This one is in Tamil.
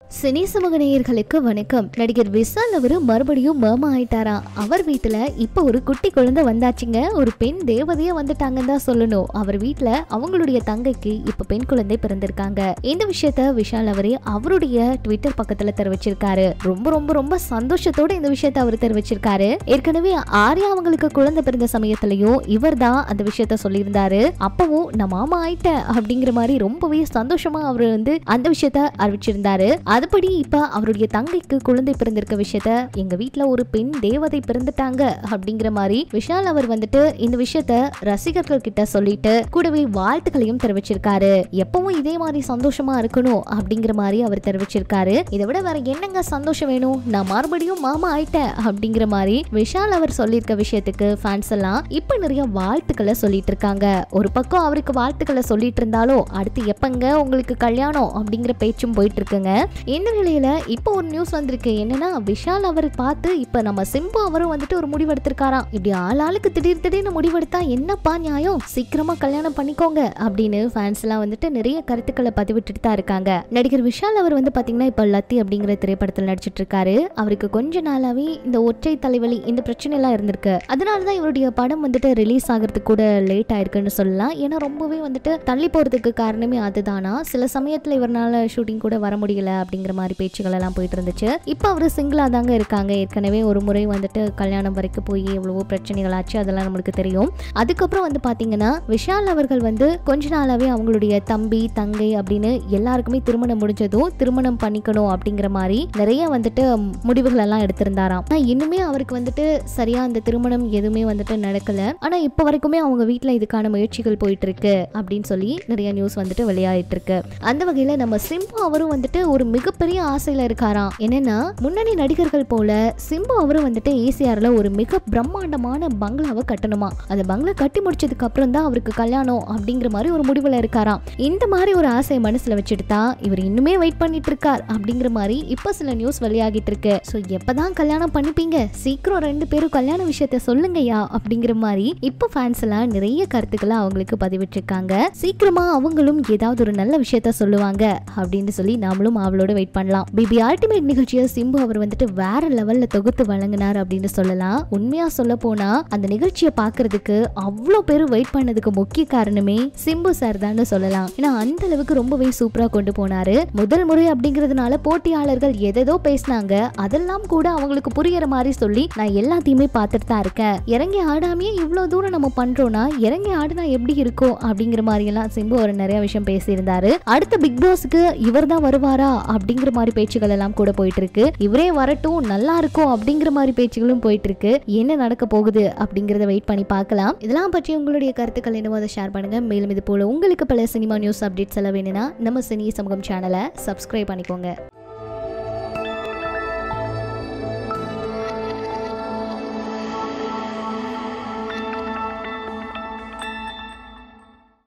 சினி சமூக நேயர்களுக்கு வணக்கம் நடிகர் விஷால் அவரு மறுபடியும் மாமா ஆயிட்டாராம் அவர் வீட்டுல இப்ப ஒரு குட்டி குழந்தை வந்தாச்சுங்க ஒரு பெண் தேவதையா வந்துட்டாங்கன்னு தான் சொல்லணும் அவர் வீட்டுல அவங்களுடைய தங்கைக்கு இப்ப பெண் குழந்தை பிறந்திருக்காங்க இந்த விஷயத்த விஷால் அவரே அவருடைய ட்விட்டர் பக்கத்துல தெரிவிச்சிருக்காரு ரொம்ப ரொம்ப ரொம்ப சந்தோஷத்தோட இந்த விஷயத்த அவர் தெரிவிச்சிருக்காரு ஏற்கனவே ஆர்யா அவங்களுக்கு குழந்தை பிறந்த சமயத்திலயும் இவர் தான் அந்த விஷயத்த சொல்லியிருந்தாரு அப்பவும் நான் மாமா ஆயிட்டேன் அப்படிங்கிற மாதிரி ரொம்பவே சந்தோஷமா அவர் வந்து அந்த விஷயத்த அறிவிச்சிருந்தாரு அதுபடி இப்ப அவருடைய தங்கைக்கு குழந்தை பிறந்திருக்க விஷயத்த எங்க வீட்ல ஒரு பெண் தேவதை பிறந்துட்டாங்க அப்படிங்கிற மாதிரி விஷால் அவர் வந்துட்டு இந்த விஷயத்த ரசிகர்கள் கிட்ட சொல்லிட்டு கூடவே வாழ்த்துக்களையும் தெரிவிச்சிருக்காரு எப்பவும் இதே மாதிரி சந்தோஷமா இருக்கணும் அப்படிங்கிற மாதிரி அவர் தெரிவிச்சிருக்காரு இதை விட வேற என்னங்க சந்தோஷம் வேணும் நான் மறுபடியும் மாமா ஆயிட்டேன் அப்படிங்கிற மாதிரி விஷால் அவர் சொல்லியிருக்க விஷயத்துக்கு ஃபேன்ஸ் எல்லாம் இப்ப நிறைய வாழ்த்துக்களை சொல்லிட்டு இருக்காங்க ஒரு பக்கம் அவருக்கு வாழ்த்துக்களை சொல்லிட்டு இருந்தாலும் அடுத்து எப்பங்க உங்களுக்கு கல்யாணம் அப்படிங்கிற பேச்சும் போயிட்டு இருக்குங்க இந்த நிலையில இப்போ ஒரு நியூஸ் வந்திருக்கு என்னன்னா விஷால் அவர் பார்த்து இப்ப நம்ம சிம்பு அவரும் வந்துட்டு ஒரு முடிவு எடுத்திருக்காராம் இப்படி ஆள் ஆளுக்கு திடீர் திடீர்னு முடிவெடுத்தா என்னப்பா நியாயம் சீக்கிரமா கல்யாணம் பண்ணிக்கோங்க அப்படின்னு ஃபேன்ஸ் எல்லாம் வந்துட்டு நிறைய கருத்துக்களை பதிவிட்டுட்டு தான் இருக்காங்க நடிகர் விஷால் அவர் வந்து பாத்தீங்கன்னா இப்ப லத்தி அப்படிங்கிற திரைப்படத்தில் நடிச்சிட்டு இருக்காரு அவருக்கு கொஞ்ச நாளாவே இந்த ஒற்றை தலைவலி இந்த பிரச்சனை எல்லாம் இருந்திருக்கு அதனாலதான் இவருடைய படம் வந்துட்டு ரிலீஸ் ஆகிறதுக்கு கூட லேட் ஆயிருக்குன்னு சொல்லலாம் ஏன்னா ரொம்பவே வந்துட்டு தள்ளி போறதுக்கு காரணமே அதுதானா சில சமயத்துல இவரால ஷூட்டிங் கூட வர முடியல அப்படிங்கிற மாதிரி பேச்சுகள் எல்லாம் போயிட்டு இருந்துச்சு இப்போ அவர் சிங்கிளா தாங்க இருக்காங்க ஏற்கனவே ஒரு முறை வந்துட்டு கல்யாணம் வரைக்கும் போய் எவ்வளவோ பிரச்சனைகள் ஆச்சு அதெல்லாம் நம்மளுக்கு தெரியும் அதுக்கப்புறம் வந்து பாத்தீங்கன்னா விஷால் அவர்கள் வந்து கொஞ்ச நாளாவே அவங்களுடைய தம்பி தங்கை அப்படின்னு எல்லாருக்குமே திருமணம் முடிஞ்சதும் திருமணம் பண்ணிக்கணும் அப்படிங்கிற மாதிரி நிறைய வந்துட்டு முடிவுகள் எல்லாம் எடுத்திருந்தாராம் ஆனா இன்னுமே அவருக்கு வந்துட்டு சரியா அந்த திருமணம் எதுவுமே வந்துட்டு நடக்கல ஆனா இப்போ வரைக்குமே அவங்க வீட்ல இதுக்கான முயற்சிகள் போயிட்டு இருக்கு அப்படின்னு சொல்லி நிறைய நியூஸ் வந்துட்டு வெளியாயிட்டு இருக்கு அந்த வகையில நம்ம சிம்பு அவரும் வந்துட்டு ஒரு மிகப்பெரிய ஆசையில இருக்காராம் என்னன்னா முன்னணி நடிகர்கள் போல சிம்பு அவரும் வந்துட்டு ஏசிஆர்ல ஒரு மிக பிரம்மாண்டமான பங்களாவை கட்டணுமா அந்த பங்களா கட்டி முடிச்சதுக்கு அப்புறம் தான் அவருக்கு கல்யாணம் அப்படிங்கிற மாதிரி ஒரு முடிவுல இருக்காராம் இந்த மாதிரி ஒரு ஆசையை மனசுல வச்சுட்டு தான் இவர் இன்னுமே வெயிட் பண்ணிட்டு இருக்கார் அப்படிங்கிற மாதிரி இப்போ சில நியூஸ் வெளியாகிட்டு இருக்கு ஸோ எப்பதான் கல்யாணம் பண்ணிப்பீங்க சீக்கிரம் ரெண்டு பேரும் கல்யாண விஷயத்த சொல்லுங்கய்யா அப்படிங்கிற மாதிரி இப்போ ஃபேன்ஸ் எல்லாம் நிறைய கருத்துக்களை அவங்களுக்கு பதிவிட்டிருக்காங்க சீக்கிரமா அவங்களும் ஏதாவது ஒரு நல்ல விஷயத்த சொல்லுவாங்க அப்படின்னு சொல்லி நாமளும் அவளோட வெயிட் பண்ணலாம் பிபி அல்டிமேட் நிகழ்ச்சியை சிம்பு அவர் வந்துட்டு வேற லெவல்ல தொகுத்து வழங்கினார் அப்படின்னு சொல்லலாம் உண்மையா சொல்ல போனா அந்த நிகழ்ச்சியை பார்க்கிறதுக்கு அவ்வளோ பேர் வெயிட் பண்ணதுக்கு முக்கிய காரணமே சிம்பு சார் தான் சொல்லலாம் ஏன்னா அந்த அளவுக்கு ரொம்பவே சூப்பரா கொண்டு போனாரு முதல் முறை அப்படிங்கிறதுனால போட்டியாளர்கள் எதேதோ பேசினாங்க அதெல்லாம் கூட அவங்களுக்கு புரியற மாதிரி சொல்லி நான் எல்லாத்தையுமே பார்த்துட்டு தான் இருக்கேன் இறங்கி ஆடாமையே இவ்வளோ தூரம் நம்ம பண்றோம்னா இறங்கி ஆடினா எப்படி இருக்கும் அப்படிங்கிற மாதிரி எல்லாம் சிம்பு ஒரு நிறைய விஷயம் பேசியிருந்தாரு அடுத்த பிக் பாஸ்க்கு இவர் தான் வருவாரா அப்படிங்கிற மாதிரி பேச்சுகள் எல்லாம் கூட போயிட்டு இருக்கு இவரே வரட்டும் நல்லா இருக்கும் அப்படிங்கிற மாதிரி பேச்சுகளும் போயிட்டு இருக்கு என்ன நடக்க போகுது அப்படிங்கறத வெயிட் பண்ணி பார்க்கலாம் இதெல்லாம் பற்றி உங்களுடைய கருத்துக்கள் என்னவோ அதை ஷேர் பண்ணுங்க மேலும் இது போல உங்களுக்கு பல சினிமா நியூஸ் அப்டேட்ஸ் எல்லாம் வேணும்னா நம்ம சினி சமூகம் சேனலை சப்ஸ்கிரைப் பண்ணிக்கோங்க